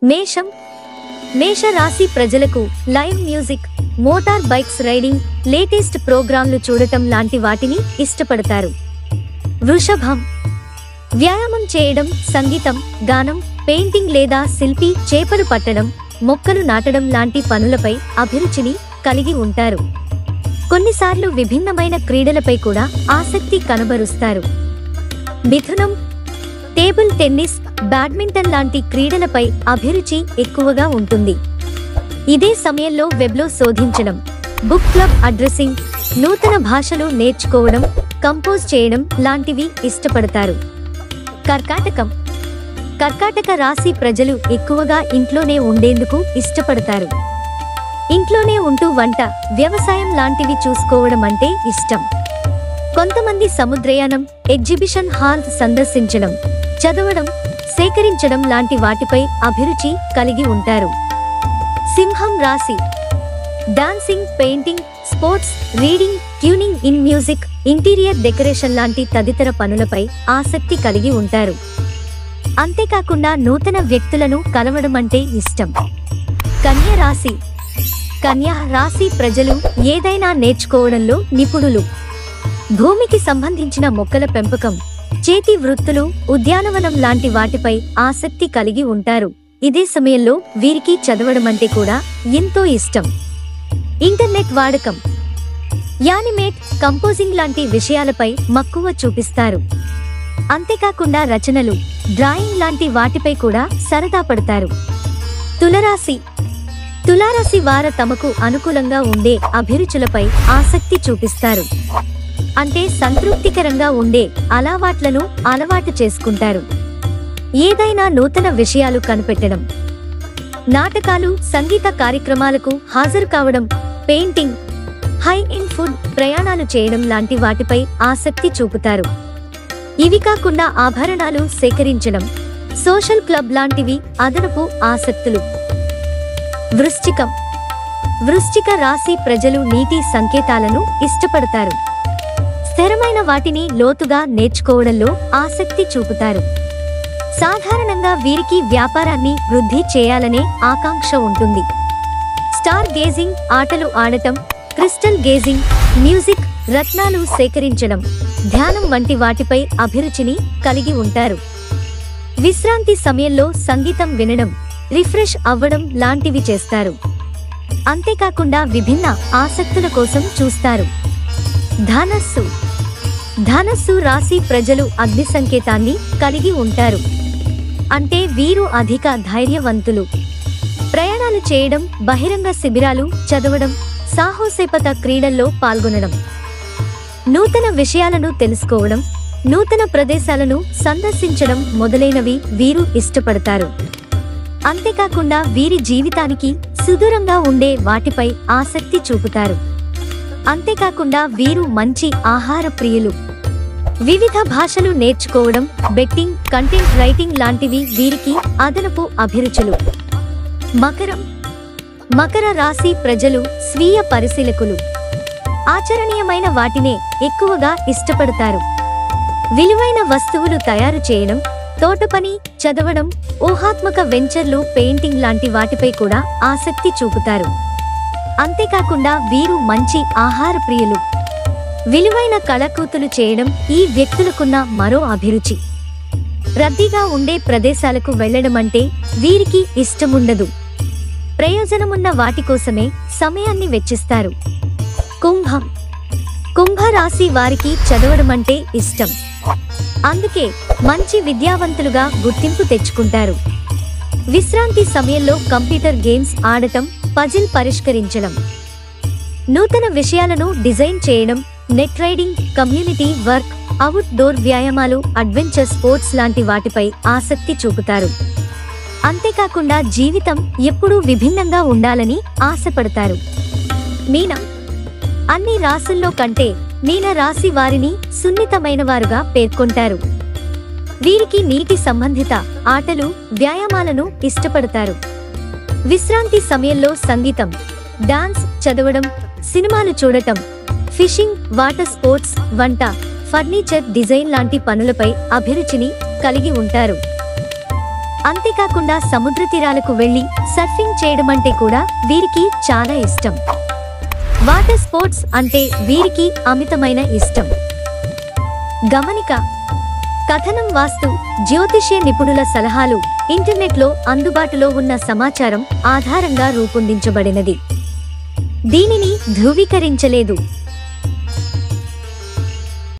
మేషం మేష రాశి ప్రజలకు live music motor bikes riding latest ప్రోగ్రాంలు చూడటం లాంటి వాటిని ఇష్టపడతారు వృషభం వ్యాయామం చేయడం సంగీతం గానం పెయింటింగ్ లేదా శిల్పి చేపలు పట్టడం మొక్కలు నాటడం లాంటి పనులపై అభిరుచిని కలిగి ఉంటారు కొన్నిసార్లు విభిన్నమైన క్రీడలపై కూడా ఆసక్తి కనబరుస్తారు మిథునం టేబుల్ టెన్నిస్ బ్యాడ్మింటన్ లాంటి క్రీడలపై అభిరుచి ఎక్కువగా ఉంటుంది ఇదే సమయంలో వెబ్లో శోధించడం బుక్ క్లబ్ అడ్రసింగ్ నూతన భాషలు నేర్చుకోవడం కంపోజ్ చేయడం లాంటివి ఇష్టపడతారు కర్కాటకం కర్కాటక రాశి ప్రజలు ఎక్కువగా ఇంట్లోనే ఉండేందుకు ఇష్టపడతారు ఇంట్లోనే ఉంటూ వంట వ్యవసాయం లాంటివి చూసుకోవడం అంటే ఇష్టం కొంతమంది సముద్రయానం ఎగ్జిబిషన్ హాల్ సందర్శించడం చదవడం సేకరించడం లాంటి వాటిపై అభిరుచి కలిగి ఉంటారు సింహం రాశి dancing painting sports reading tuning in music interior decoration లాంటి తదితర పనులపై ఆసక్తి కలిగి ఉంటారు అంతేకాకుండా నూతన వ్యక్తులను కలవడం అంటే ఇష్టం కన్య రాశి కన్య రాశి ప్రజలు ఏదైనా నేర్చుకోవడంలో నిపుణులు భూమికి సంబంధించిన మొక్కల పెంపకం చేతి వృత్తులు ఉద్యానవనం లాంటి వాటిపై ఆసక్తి కలిగి ఉంటారు ఇదే సమయంలో వీరికి చదవడం అంటే కూడా ఎంతో ఇష్టం ఇంటర్నెట్ వాడకం యానిమేట్ కంపోజింగ్ లాంటి విషయాలపై మక్కువ చూపిస్తారు అంతేకాకుండా రచనలు డ్రాయింగ్ లాంటి వాటిపై కూడా సరదా పడతారు తులరాశి తులారాశి వార తమకు అనుకూలంగా ఉండే అభిరుచులపై ఆసక్తి చూపిస్తారు అంటే సంతృప్తికరంగా ఉండే అలవాట్లను అలవాటు చేసుకుంటారు ఏదైనా నూతన విషయాలు కనిపెట్టడం నాటకాలు సంగీత కార్యక్రమాలకు హాజరు కావడం పెయింటింగ్ హై ఇన్ ఫుడ్ ప్రయాణాలు చేయడం లాంటి వాటిపై ఆసక్తి చూపుతారు ఇవి కాకుండా ఆభరణాలు సేకరించడం సోషల్ క్లబ్ లాంటివి అదనపు ఆసక్తులు వృశ్చికం వృశ్చిక రాశి ప్రజలు నీటి సంకేతాలను ఇష్టపడతారు స్థిరమైన వాటిని లోతుగా నేర్చుకోవడంలో ఆసక్తి చూపుతారు సాధారణంగా వీరికి వ్యాపారాన్ని వృద్ధి చేయాలనే ఆకాంక్ష ఉంటుంది స్టార్ గేజింగ్ ఆటలు ఆడటం క్రిస్టల్ గేజింగ్ మ్యూజిక్ రత్నాలు సేకరించడం ధ్యానం వంటి వాటిపై అభిరుచిని కలిగి ఉంటారు విశ్రాంతి సమయంలో సంగీతం వినడం రిఫ్రెష్ అవ్వడం లాంటివి చేస్తారు అంతేకాకుండా విభిన్న ఆసక్తుల కోసం చూస్తారు ధనస్సు ధనస్సు రాశి ప్రజలు అగ్ని సంకేతాన్ని కలిగి ఉంటారు అంటే వీరు అధిక ధైర్యవంతులు ప్రయాణాలు చేయడం బహిరంగ శిబిరాలు చదవడం సాహోసేపత క్రీడల్లో పాల్గొనడం నూతన విషయాలను తెలుసుకోవడం నూతన ప్రదేశాలను సందర్శించడం మొదలైనవి వీరు ఇష్టపడతారు అంతేకాకుండా వీరి జీవితానికి సుదూరంగా ఉండే వాటిపై ఆసక్తి చూపుతారు అంతేకాకుండా వీరు మంచి ఆహార ప్రియులు వివిధ భాషలు నేర్చుకోవడం బెట్టింగ్ కంటెంట్ రైటింగ్ లాంటివి వీరికి అదనపు అభిరుచులు మకరం మకర రాశి ప్రజలు స్వీయ పరిశీలకులు ఆచరణీయమైన వాటినే ఎక్కువగా ఇష్టపడతారు విలువైన వస్తువులు తయారు చేయడం తోటపని చదవడం ఊహాత్మక వెంచర్లు పెయింటింగ్ లాంటి వాటిపై కూడా ఆసక్తి చూపుతారు అంతేకాకుండా వీరు మంచి ఆహార ప్రియులు విలువైన కళకూతులు చేయడం ఈ వ్యక్తులకున్న మరో అభిరుచి రద్దీగా ఉండే ప్రదేశాలకు వెళ్లడం అంటే వీరికి ఇష్టముండదు ప్రయోజనమున్న వాటి కోసమే సమయాన్ని వెచ్చిస్తారు కుంభం కుంభరాశి వారికి చదవడం అంటే ఇష్టం అందుకే మంచి విద్యావంతులుగా గుర్తింపు తెచ్చుకుంటారు విశ్రాంతి సమయంలో కంప్యూటర్ గేమ్స్ ఆడటం పజిల్ పరిష్కరించడం నూతన విషయాలను డిజైన్ చేయడం net riding community work outdoor వ్యాయామాలు అడ్వెంచర్ స్పోర్ట్స్ లాంటి వాటిపై ఆసక్తి చూపుతారు అంతేకాకుండా జీవితం ఎప్పుడూ విభిన్నంగా ఉండాలని ఆశపడతారు మీనం అన్ని రాసుల్లో కంటే మీన రాశి వారిని సున్నితమైన వారుగా పేర్కొంటారు వీరికి నీటి సంబంధిత ఆటలు వ్యాయామాలను ఇష్టపడతారు విశ్రాంతి సమయంలో సంగీతం డాన్స్ చదవడం సినిమాలు చూడటం ఫిషింగ్ వాటర్ స్పోర్ట్స్ వంట ఫర్నిచర్ డిజైన్ లాంటి పనులపై అభిరుచిని కలిగి ఉంటారు అంతేకాకుండా సముద్ర తీరాలకు వెళ్లి సర్ఫింగ్ చేయడమంటే కూడా వీరికి చాలా ఇష్టం వాటర్ స్పోర్ట్స్ అంటే వీరికి అమితమైన ఇష్టం గమనిక కథనం వాస్తు జ్యోతిష్య నిపుణుల సలహాలు ఇంటర్నెట్లో అందుబాటులో ఉన్న సమాచారం ఆధారంగా రూపొందించబడినది దీనిని ధృవీకరించలేదు